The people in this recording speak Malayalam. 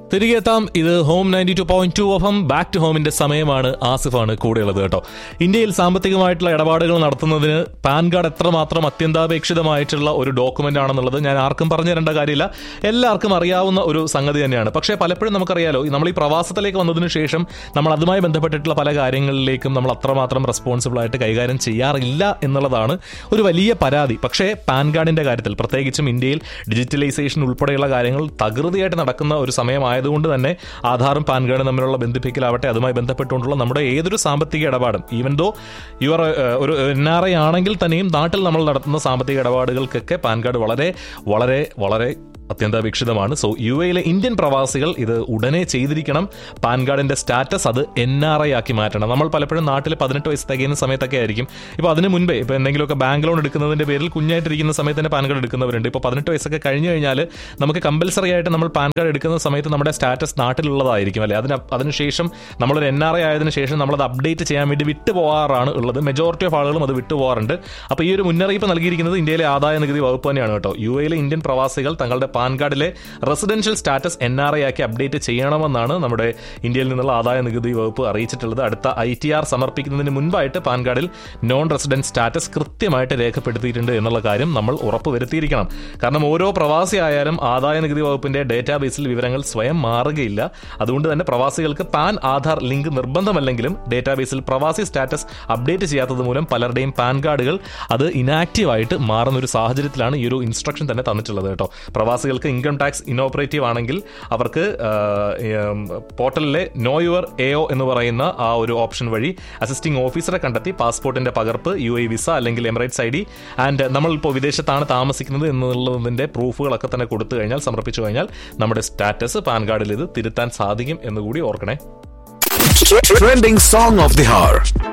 തിരികെ എത്താം ഇത് home ninety two point two FM back to ഹോമിന്റെ സമയമാണ് ആസിഫാണ് കൂടെയുള്ളത് കേട്ടോ ഇന്ത്യയിൽ സാമ്പത്തികമായിട്ടുള്ള ഇടപാടുകൾ നടത്തുന്നതിന് പാൻ കാർഡ് എത്രമാത്രം അത്യന്താപേക്ഷിതമായിട്ടുള്ള ഒരു ഡോക്യുമെന്റ് ആണെന്നുള്ളത് ഞാൻ ആർക്കും പറഞ്ഞു തരേണ്ട കാര്യമില്ല എല്ലാവർക്കും അറിയാവുന്ന ഒരു സംഗതി തന്നെയാണ് പക്ഷേ പലപ്പോഴും നമുക്കറിയാലോ ഈ നമ്മൾ ഈ പ്രവാസത്തിലേക്ക് വന്നതിന് ശേഷം നമ്മൾ അതുമായി ബന്ധപ്പെട്ടിട്ടുള്ള പല കാര്യങ്ങളിലേക്കും നമ്മൾ അത്രമാത്രം റെസ്പോൺസിബിൾ ആയിട്ട് കൈകാര്യം ചെയ്യാറില്ല എന്നുള്ളതാണ് ഒരു വലിയ പരാതി പക്ഷേ പാൻ കാർഡിന്റെ കാര്യത്തിൽ പ്രത്യേകിച്ചും ഇന്ത്യയിൽ ഡിജിറ്റലൈസേഷൻ ഉൾപ്പെടെയുള്ള കാര്യങ്ങൾ തകൃതിയായിട്ട് നടക്കുന്ന ഒരു സമയമായതുകൊണ്ട് തന്നെ ആധാറും പാൻ കാർഡും തമ്മിലുള്ള ബന്ധിപ്പിക്കലാവട്ടെ അതുമായി ബന്ധപ്പെട്ടുകൊണ്ടുള്ള നമ്മുടെ ഏതൊരു സാമ്പത്തിക ഇടപാടും ഈവൻ ദോ യുവർ ഒരു എൻ ആർ ഐ ആണെങ്കിൽ തന്നെയും നാട്ടിൽ നമ്മൾ നടത്തുന്ന സാമ്പത്തിക ഇടപാടുകൾക്കൊക്കെ പാൻ കാർഡ് വളരെ വളരെ വളരെ അത്യന്താപേക്ഷിതമാണ് സോ യു എയിലെ ഇന്ത്യൻ പ്രവാസികൾ ഇത് ഉടനെ ചെയ്തിരിക്കണം പാൻ കാർഡിന്റെ സ്റ്റാറ്റസ് അത് എൻ ആർ ഐ ആക്കി മാറ്റണം നമ്മൾ പലപ്പോഴും നാട്ടിൽ പതിനെട്ട് വയസ്സ് തികയുന്ന സമയത്തൊക്കെ ആയിരിക്കും ഇപ്പോൾ അതിന് മുൻപേ ഇപ്പോൾ എന്തെങ്കിലുമൊക്കെ ബാങ്ക് ലോൺ എടുക്കുന്നതിന്റെ പേരിൽ കുഞ്ഞായിട്ടിരിക്കുന്ന സമയത്ത് തന്നെ പാൻ കാർഡ് എടുക്കുന്നവരുണ്ട് ഇപ്പോൾ പതിനെട്ട് വയസ്സൊക്കെ കഴിഞ്ഞു കഴിഞ്ഞാൽ നമുക്ക് കമ്പൽസറി ആയിട്ട് നമ്മൾ പാൻ കാർഡ് എടുക്കുന്ന സമയത്ത് നമ്മുടെ സ്റ്റാറ്റസ് നാട്ടിലുള്ളതായിരിക്കും അല്ലേ അതിന് അതിനുശേഷം നമ്മളൊരു എൻ ആർ ഐ ആയതിനു ശേഷം നമ്മളത് അപ്ഡേറ്റ് ചെയ്യാൻ വേണ്ടി വിട്ടു പോകാറാണ് ഉള്ളത് മെജോറിറ്റി ഓഫ് ആളുകളും അത് വിട്ടു പോകാറുണ്ട് അപ്പോൾ ഈ ഒരു മുന്നറിയിപ്പ് നൽകിയിരിക്കുന്നത് ഇന്ത്യയിലെ ആദായ നികുതി വകുപ്പ് തന്നെയാണ് കേട്ടോ യു എയിലെ ഇന്ത്യൻ പ്രവാസികൾ തങ്ങളുടെ പാൻ കാർഡിലെ residential status N R I ആക്കി അപ്ഡേറ്റ് ചെയ്യണമെന്നാണ് നമ്മുടെ ഇന്ത്യയിൽ നിന്നുള്ള ആദായ നികുതി വകുപ്പ് അറിയിച്ചിട്ടുള്ളത് അടുത്ത ഐ ടി ആർ സമർപ്പിക്കുന്നതിന് മുൻപായിട്ട് പാൻ കാർഡിൽ നോൺ റെസിഡന്റ് സ്റ്റാറ്റസ് കൃത്യമായിട്ട് രേഖപ്പെടുത്തിയിട്ടുണ്ട് എന്നുള്ള കാര്യം നമ്മൾ ഉറപ്പ് വരുത്തിയിരിക്കണം കാരണം ഓരോ പ്രവാസി ആയാലും ആദായ നികുതി വകുപ്പിന്റെ ഡേറ്റാബേസിൽ വിവരങ്ങൾ സ്വയം മാറുകയില്ല അതുകൊണ്ട് തന്നെ പ്രവാസികൾക്ക് പാൻ ആധാർ ലിങ്ക് നിർബന്ധമല്ലെങ്കിലും ഡേറ്റാബേസിൽ പ്രവാസി സ്റ്റാറ്റസ് അപ്ഡേറ്റ് ചെയ്യാത്തത് മൂലം പലരുടെയും പാൻ കാർഡുകൾ അത് ഇനാക്റ്റീവ് ആയിട്ട് മാറുന്ന ഒരു സാഹചര്യത്തിലാണ് ഈ ഒരു ഇൻസ്ട്രക്ഷൻ തന്നെ തന്നിട്ടുള്ളത് കേട്ടോ പ്രവാസികൾക്ക് ഇൻകം ടാക്സ് ഇനോപ്പറേറ്റീവ് ആണെങ്കിൽ അവർക്ക് പോർട്ടലിലെ നോ യുവർ എ ഒ എന്ന് പറയുന്ന ആ ഒരു ഓപ്ഷൻ വഴി അസിസ്റ്റിംഗ് ഓഫീസറെ കണ്ടെത്തി പാസ്പോർട്ടിന്റെ പകർപ്പ് യു ഐ വിസ അല്ലെങ്കിൽ എമിറേറ്റ്സ് ഐ ഡി ആൻഡ് നമ്മളിപ്പോൾ വിദേശത്താണ് താമസിക്കുന്നത് എന്നുള്ളതിന്റെ പ്രൂഫുകളൊക്കെ തന്നെ കൊടുത്തു കഴിഞ്ഞാൽ സമർപ്പിച്ചു കഴിഞ്ഞാൽ നമ്മുടെ സ്റ്റാറ്റസ് പാൻ കാർഡിൽ ഇത് തിരുത്താൻ സാധിക്കും എന്നുകൂടി ഓർക്കണേ Trending song of the hour.